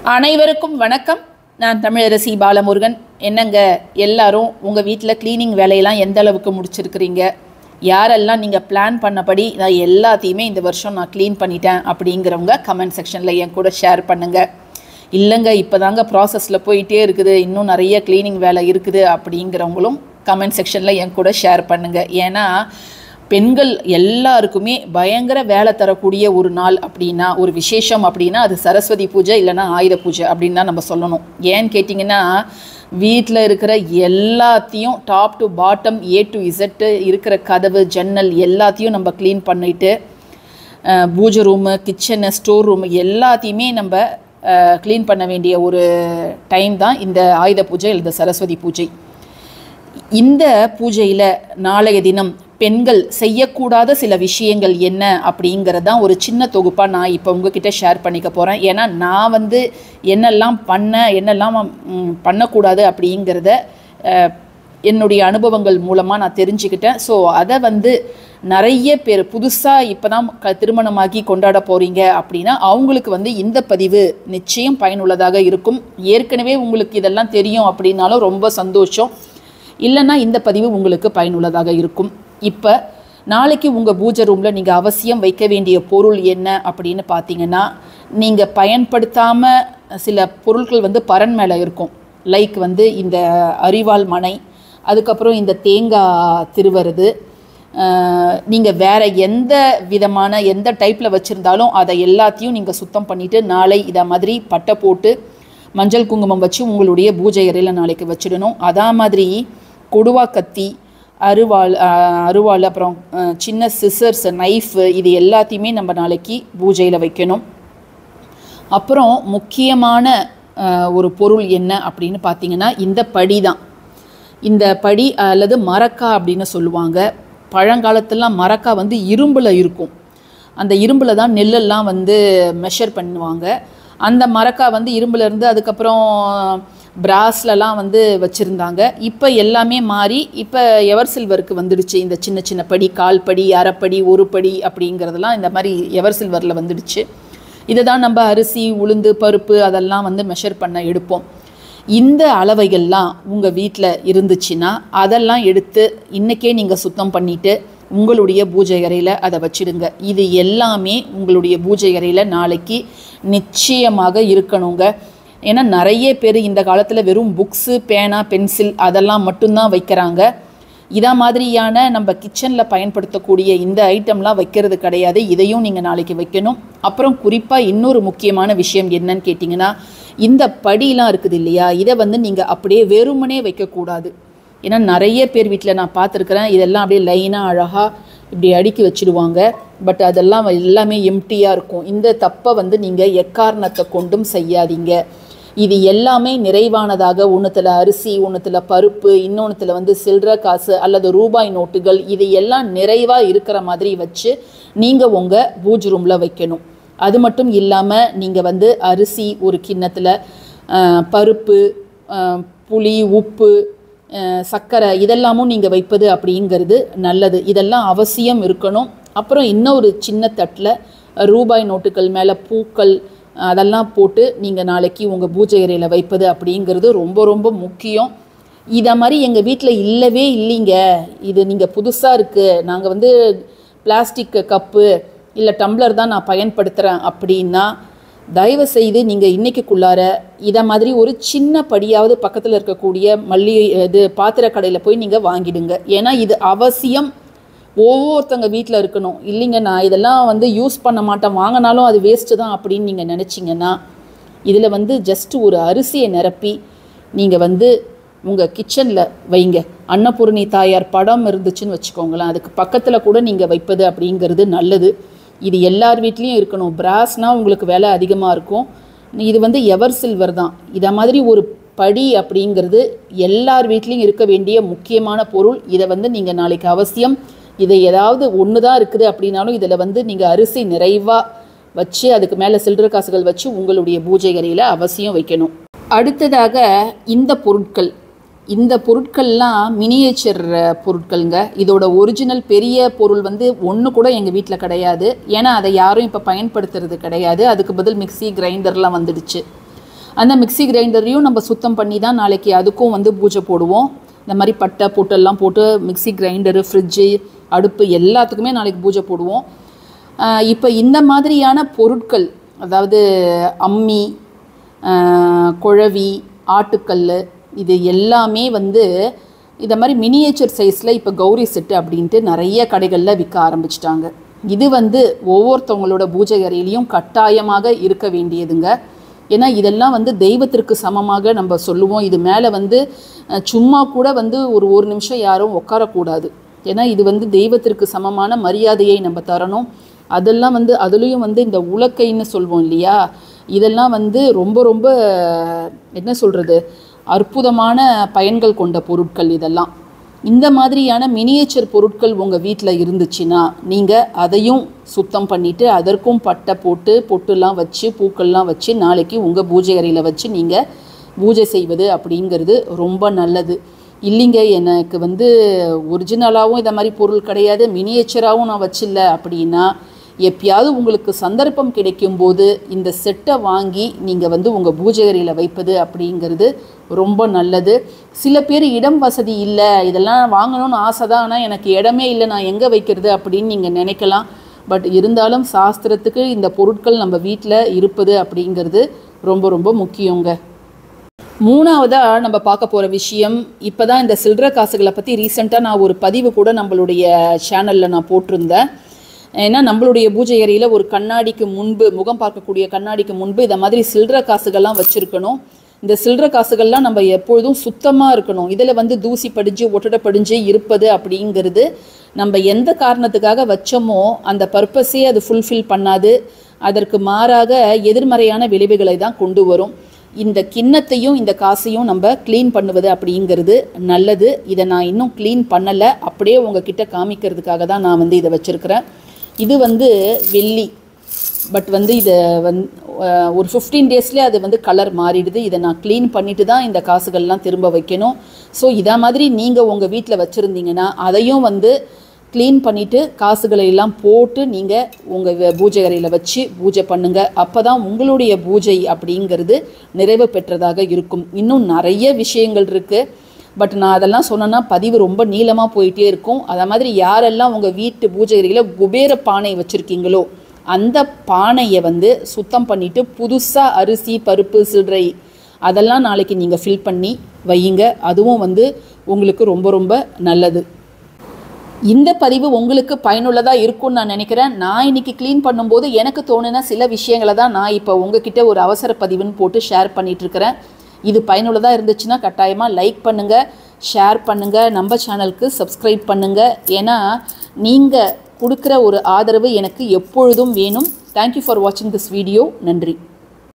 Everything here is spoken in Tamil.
அனைவருக்கும் வணக்கம் நான் தமிழரசி பாலமுருகன் என்னங்க எல்லாரும் உங்கள் வீட்டில் க்ளீனிங் வேலையெல்லாம் எந்த அளவுக்கு முடிச்சிருக்கிறீங்க யாரெல்லாம் நீங்கள் பிளான் பண்ணபடி நான் எல்லாத்தையுமே இந்த வருஷம் நான் க்ளீன் பண்ணிட்டேன் அப்படிங்கிறவங்க கமெண்ட் செக்ஷனில் என் கூட ஷேர் பண்ணுங்கள் இல்லைங்க இப்போ தாங்க ப்ராசஸில் போயிட்டே இருக்குது இன்னும் நிறைய க்ளீனிங் வேலை இருக்குது அப்படிங்கிறவங்களும் கமெண்ட் செக்ஷனில் என் கூட ஷேர் பண்ணுங்கள் ஏன்னா பெண்கள் எல்லாருக்குமே பயங்கர வேலை தரக்கூடிய ஒரு நாள் அப்படின்னா ஒரு விசேஷம் அப்படின்னா அது சரஸ்வதி பூஜை இல்லைன்னா ஆயுத பூஜை அப்படின்னு தான் நம்ம சொல்லணும் ஏன்னு கேட்டிங்கன்னா வீட்டில் இருக்கிற எல்லாத்தையும் top to bottom A to Z இருக்கிற கதவு ஜன்னல் எல்லாத்தையும் நம்ம க்ளீன் பண்ணிட்டு அஹ், பூஜை ரூமு கிச்சனு ஸ்டோர் ரூமு எல்லாத்தையுமே நம்ம க்ளீன் பண்ண வேண்டிய ஒரு டைம் தான் இந்த ஆயுத பூஜை அல்லது சரஸ்வதி பூஜை இந்த பூஜையில் நாளைய தினம் பெண்கள் செய்யக்கூடாத சில விஷயங்கள் என்ன அப்படிங்கிறது தான் ஒரு சின்ன தொகுப்பாக நான் இப்போ உங்ககிட்ட ஷேர் பண்ணிக்க போகிறேன் ஏன்னா நான் வந்து என்னெல்லாம் பண்ண என்னெல்லாம் ம், பண்ணக்கூடாது அப்படிங்கிறத அஹ், என்னுடைய அனுபவங்கள் மூலமாக நான் தெரிஞ்சுக்கிட்டேன் ஸோ அதை வந்து நிறைய பேர் புதுசாக இப்போ தான் க திருமணமாகி கொண்டாட போகிறீங்க அப்படின்னா அவங்களுக்கு வந்து இந்த பதிவு நிச்சயம் பயனுள்ளதாக இருக்கும் ஏற்கனவே உங்களுக்கு இதெல்லாம் தெரியும் அப்படின்னாலும் ரொம்ப சந்தோஷம் இல்லைன்னா இந்த பதிவு உங்களுக்கு பயனுள்ளதாக இருக்கும் இப்போ நாளைக்கு உங்கள் பூஜை ரூமில் நீங்கள் அவசியம் வைக்க வேண்டிய பொருள் என்ன அப்படின்னு பார்த்தீங்கன்னா நீங்கள் பயன்படுத்தாமல் சில பொருட்கள் வந்து பரன் மேலே இருக்கும் லைக் வந்து இந்த அரிவாள் மனை அதுக்கப்புறம் இந்த தேங்காய் திருவருது நீங்கள் வேறு எந்த விதமான எந்த டைப்பில் வச்சுருந்தாலும் அதை எல்லாத்தையும் நீங்கள் சுத்தம் பண்ணிவிட்டு நாளை இதை மாதிரி பட்டை போட்டு மஞ்சள் குங்குமம் வச்சு உங்களுடைய பூஜை அறையில் நாளைக்கு வச்சிடணும் அதா மாதிரி கொடுவா கத்தி அருவாள் அஹ், அருவாள் அப்புறம் அஹ், சின்ன சிசர்ஸ் நைஃபு இது எல்லாத்தையுமே நம்ம நாளைக்கு பூஜையில் வைக்கணும் அப்புறம் முக்கியமான அஹ், ஒரு பொருள் என்ன அப்படின்னு பார்த்தீங்கன்னா இந்த படி தான் இந்த படி அல்லது மரக்கா அப்படின்னு சொல்லுவாங்க பழங்காலத்துலாம் மரக்கா வந்து இரும்பில் இருக்கும் அந்த இரும்பில் தான் நெல்லெல்லாம் வந்து மெஷர் பண்ணுவாங்க அந்த மரக்கா வந்து இரும்புல இருந்து அதுக்கப்புறம் பிராஸ்லலாம் வந்து வச்சுருந்தாங்க இப்போ எல்லாமே மாறி இப்போ எவர் சில்வருக்கு வந்துடுச்சு இந்த சின்ன சின்ன படி கால் படி அரைப்படி ஒரு படி அப்படிங்கிறதெல்லாம் இந்த மாதிரி எவர் சில்வரில் வந்துடுச்சு இதை தான் நம்ம அரிசி உளுந்து பருப்பு அதெல்லாம் வந்து மெஷர் பண்ண எடுப்போம் இந்த அளவைகள்லாம் உங்கள் வீட்டில் இருந்துச்சுன்னா அதெல்லாம் எடுத்து இன்றைக்கே நீங்கள் சுத்தம் பண்ணிவிட்டு உங்களுடைய பூஜை அறையில் அதை வச்சிடுங்க இது எல்லாமே உங்களுடைய பூஜை அறையில் நாளைக்கு நிச்சயமாக இருக்கணுங்க ஏன்னா நிறைய பேர் இந்த காலத்தில் வெறும் புக்ஸு பேனா பென்சில் அதெல்லாம் மட்டும்தான் வைக்கிறாங்க இதா மாதிரியான நம்ம கிச்சனில் பயன்படுத்தக்கூடிய இந்த ஐட்டம்லாம் வைக்கிறது கிடையாது இதையும் நீங்கள் நாளைக்கு வைக்கணும் அப்புறம் குறிப்பாக இன்னொரு முக்கியமான விஷயம் என்னன்னு கேட்டிங்கன்னா இந்த படிலாம் இருக்குது இல்லையா இதை வந்து நீங்கள் அப்படியே வெறுமனே வைக்கக்கூடாது ஏன்னா நிறைய பேர் வீட்டில் நான் பார்த்துருக்குறேன் இதெல்லாம் அப்படியே லைனாக அழகாக இப்படி அடுக்கி வச்சிடுவாங்க பட் அதெல்லாம் எல்லாமே எம்டியாக இருக்கும் இந்த தப்பை வந்து நீங்கள் எக்காரணத்தை கொண்டும் செய்யாதீங்க இது எல்லாமே நிறைவானதாக ஒன்றுத்தில் அரிசி ஒன்றுத்தில் பருப்பு இன்னொன்றுத்தில் வந்து சில்லற காசு அல்லது ரூபாய் நோட்டுகள் இது எல்லாம் நிறைவாக இருக்கிற மாதிரி வச்சு நீங்கள் உங்கள் பூஜ் ரூமில் வைக்கணும் அது மட்டும் இல்லாமல் நீங்கள் வந்து அரிசி ஒரு கிண்ணத்தில் பருப்பு அஹ், புளி உப்பு அஹ், சர்க்கரை இதெல்லாமும் நீங்கள் வைப்பது அப்படிங்கிறது நல்லது இதெல்லாம் அவசியம் இருக்கணும் அப்புறம் இன்னொரு சின்ன தட்டில் ரூபாய் நோட்டுகள் மேலே பூக்கள் அதெல்லாம் போட்டு நீங்கள் நாளைக்கு உங்கள் பூஜை அறையில் வைப்பது அப்படிங்கிறது ரொம்ப ரொம்ப முக்கியம் இதை மாதிரி எங்கள் வீட்டில் இல்லவே இல்லைங்க இது நீங்கள் புதுசாக இருக்குது நாங்கள் வந்து பிளாஸ்டிக் கப்பு இல்லை டம்ளர் தான் நான் பயன்படுத்துகிறேன் அப்படின்னா தயவு செய்து நீங்கள் இன்னைக்குள்ளார இதை மாதிரி ஒரு சின்ன படியாவது பக்கத்தில் இருக்கக்கூடிய மல்லிகை இது பாத்திர கடையில் போய் நீங்கள் வாங்கிடுங்க ஏன்னா இது அவசியம் ஒவ்வொருத்தங்க வீட்டில் இருக்கணும் இல்லைங்க நான் இதெல்லாம் வந்து யூஸ் பண்ண மாட்டேன் வாங்கினாலும் அது வேஸ்ட்டு தான் அப்படின்னு நீங்கள் நினச்சிங்கன்னா இதில் வந்து ஜஸ்ட் ஒரு அரிசியை நிரப்பி நீங்கள் வந்து உங்கள் கிச்சனில் வைங்க அன்னபூரணி தாயார் படம் இருந்துச்சுன்னு வச்சுக்கோங்களேன் அதுக்கு பக்கத்தில் கூட நீங்கள் வைப்பது அப்படிங்கிறது நல்லது இது எல்லார் வீட்லேயும் இருக்கணும் பிராஸ்னால் உங்களுக்கு விலை அதிகமாக இருக்கும் இது வந்து எவர் சில்வர் தான் இதை மாதிரி ஒரு படி அப்படிங்கிறது எல்லார் வீட்லேயும் இருக்க வேண்டிய முக்கியமான பொருள் இதை வந்து நீங்கள் நாளைக்கு அவசியம் இதை ஏதாவது ஒன்று தான் இருக்குது அப்படின்னாலும் இதில் வந்து நீங்கள் அரிசி நிறைவாக வச்சு அதுக்கு மேலே சில்லறை காசுகள் வச்சு உங்களுடைய பூஜை அறையில் அவசியம் வைக்கணும் அடுத்ததாக இந்த பொருட்கள் இந்த பொருட்கள்லாம் மினியேச்சர் பொருட்கள்ங்க இதோட ஒரிஜினல் பெரிய பொருள் வந்து ஒன்று கூட எங்கள் வீட்டில் கிடையாது ஏன்னா அதை யாரும் இப்போ பயன்படுத்துறது கிடையாது அதுக்கு பதில் மிக்ஸி கிரைண்டர்லாம் வந்துடுச்சு அந்த மிக்ஸி கிரைண்டரையும் நம்ம சுத்தம் பண்ணி தான் நாளைக்கு அதுக்கும் வந்து பூஜை போடுவோம் இந்த மாதிரி பட்டை பொட்டெல்லாம் போட்டு மிக்ஸி கிரைண்டரு ஃப்ரிட்ஜு அடுப்பு எல்லாத்துக்குமே நாளைக்கு பூஜை போடுவோம் இப்போ இந்த மாதிரியான பொருட்கள் அதாவது அம்மி ஆஹ் குழவி ஆட்டுக்கல் இது எல்லாமே வந்து இந்த மாதிரி மினியேச்சர் சைஸில் இப்போ கௌரி செட்டு அப்படின்ட்டு நிறைய கடைகளில் விற்க ஆரம்பிச்சிட்டாங்க இது வந்து ஒவ்வொருத்தவங்களோட பூஜை அறையிலையும் கட்டாயமாக இருக்க வேண்டியதுங்க ஏன்னா இதெல்லாம் வந்து தெய்வத்திற்கு சமமாக நம்ம சொல்லுவோம் இது மேலே வந்து அஹ், சும்மா கூட வந்து ஒரு ஒரு நிமிஷம் யாரும் உட்காரக்கூடாது ஏன்னா இது வந்து தெய்வத்திற்கு சமமான மரியாதையை நம்ம தரணும் அதெல்லாம் வந்து அதுலேயும் வந்து இந்த உலக்கைன்னு சொல்வோம் இல்லையா இதெல்லாம் வந்து ரொம்ப ரொம்ப என்ன சொல்கிறது அற்புதமான பயன்கள் கொண்ட பொருட்கள் இதெல்லாம் இந்த மாதிரியான மினியேச்சர் பொருட்கள் உங்கள் வீட்டில் இருந்துச்சுன்னா நீங்கள் அதையும் சுத்தம் பண்ணிவிட்டு அதற்கும் பட்டை போட்டு பொட்டுலாம் வச்சு பூக்கள்லாம் வச்சு நாளைக்கு உங்கள் பூஜை அறையில் வச்சு நீங்கள் பூஜை செய்வது அப்படிங்கிறது ரொம்ப நல்லது இல்லைங்க எனக்கு வந்து ஒரிஜினலாகவும் இந்த மாதிரி பொருள் கிடையாது மினியேச்சராகவும் நான் வச்சில்ல அப்படின்னா எப்பயாவது உங்களுக்கு சந்தர்ப்பம் கிடைக்கும்போது இந்த செட்டை வாங்கி நீங்கள் வந்து உங்கள் பூஜை அறையில் வைப்பது அப்படிங்கிறது ரொம்ப நல்லது சில பேர் இடம் வசதி இல்லை இதெல்லாம் வாங்கணும்னு ஆசை தான் ஆனால் எனக்கு இடமே இல்லை நான் எங்கே வைக்கிறது அப்படின்னு நீங்கள் நினைக்கலாம் பட் இருந்தாலும் சாஸ்திரத்துக்கு இந்த பொருட்கள் நம்ம வீட்டில் இருப்பது அப்படிங்கிறது ரொம்ப ரொம்ப முக்கியங்க மூணாவதாக நம்ம பார்க்க போகிற விஷயம் இப்போ தான் இந்த சில்லற காசுகளை பற்றி ரீசெண்டாக நான் ஒரு பதிவு கூட நம்மளுடைய சேனலில் நான் போட்டிருந்தேன் ஏன்னா நம்மளுடைய பூஜை அறையில் ஒரு கண்ணாடிக்கு முன்பு முகம் பார்க்கக்கூடிய கண்ணாடிக்கு முன்பு இந்த மாதிரி சில்லற காசுகள்லாம் வச்சுருக்கணும் இந்த சில்லற காசுகள்லாம் நம்ம எப்பொழுதும் சுத்தமாக இருக்கணும் இதில் வந்து தூசி படிஞ்சு ஒட்டடை படிஞ்சு இருப்பது அப்படிங்கிறது நம்ம எந்த காரணத்துக்காக வச்சோமோ அந்த பர்பஸே அது ஃபுல்ஃபில் பண்ணாது அதற்கு மாறாக எதிர்மறையான விளைவுகளை தான் கொண்டு வரும் இந்த கிண்ணத்தையும் இந்த காசையும் நம்ம க்ளீன் பண்ணுவது அப்படிங்கிறது நல்லது இதை நான் இன்னும் க்ளீன் பண்ணலை அப்படியே உங்ககிட்ட காமிக்கிறதுக்காக தான் நான் வந்து இதை வச்சுருக்கிறேன் இது வந்து வெள்ளி பட் வந்து இதை வந் அஹ் ஒரு ஃபிஃப்டீன் டேஸ்லேயே அது வந்து கலர் மாறிடுது இதை நான் க்ளீன் பண்ணிட்டு தான் இந்த காசுகள்லாம் திரும்ப வைக்கணும் ஸோ இதா மாதிரி நீங்கள் உங்கள் வீட்டில் வச்சுருந்தீங்கன்னா அதையும் வந்து க்ளீன் பண்ணிவிட்டு காசுகளை எல்லாம் போட்டு நீங்கள் உங்கள் பூஜை அறையில் வச்சு பூஜை பண்ணுங்கள் அப்போ தான் உங்களுடைய பூஜை அப்படிங்கிறது நிறைவு பெற்றதாக இருக்கும் இன்னும் நிறைய விஷயங்கள் இருக்குது பட் நான் அதெல்லாம் சொன்னேன்னா பதிவு ரொம்ப நீளமாக போயிட்டே இருக்கும் அதை மாதிரி யாரெல்லாம் உங்கள் வீட்டு பூஜை அறையில் குபேர பானை வச்சுருக்கீங்களோ அந்த பானையை வந்து சுத்தம் பண்ணிவிட்டு புதுசாக அரிசி பருப்பு சில்லறை அதெல்லாம் நாளைக்கு நீங்கள் ஃபில் பண்ணி வையுங்க அதுவும் வந்து உங்களுக்கு ரொம்ப ரொம்ப நல்லது இந்த பதிவு உங்களுக்கு பயனுள்ளதாக இருக்கும்னு நான் நினைக்கிறேன் நான் இன்னைக்கு க்ளீன் பண்ணும்போது எனக்கு தோணுன சில விஷயங்களை தான் நான் இப்போ உங்ககிட்ட ஒரு அவசர பதிவுன்னு போட்டு ஷேர் பண்ணிட்டு இருக்கிறேன் இது பயனுள்ளதாக இருந்துச்சுன்னா கட்டாயமாக லைக் பண்ணுங்கள் ஷேர் பண்ணுங்கள் நம்ம சேனலுக்கு சப்ஸ்கிரைப் பண்ணுங்கள் ஏன்னா நீங்கள் கொடுக்குற ஒரு ஆதரவு எனக்கு எப்பொழுதும் வேணும் தேங்க்யூ ஃபார் வாட்சிங் திஸ் வீடியோ நன்றி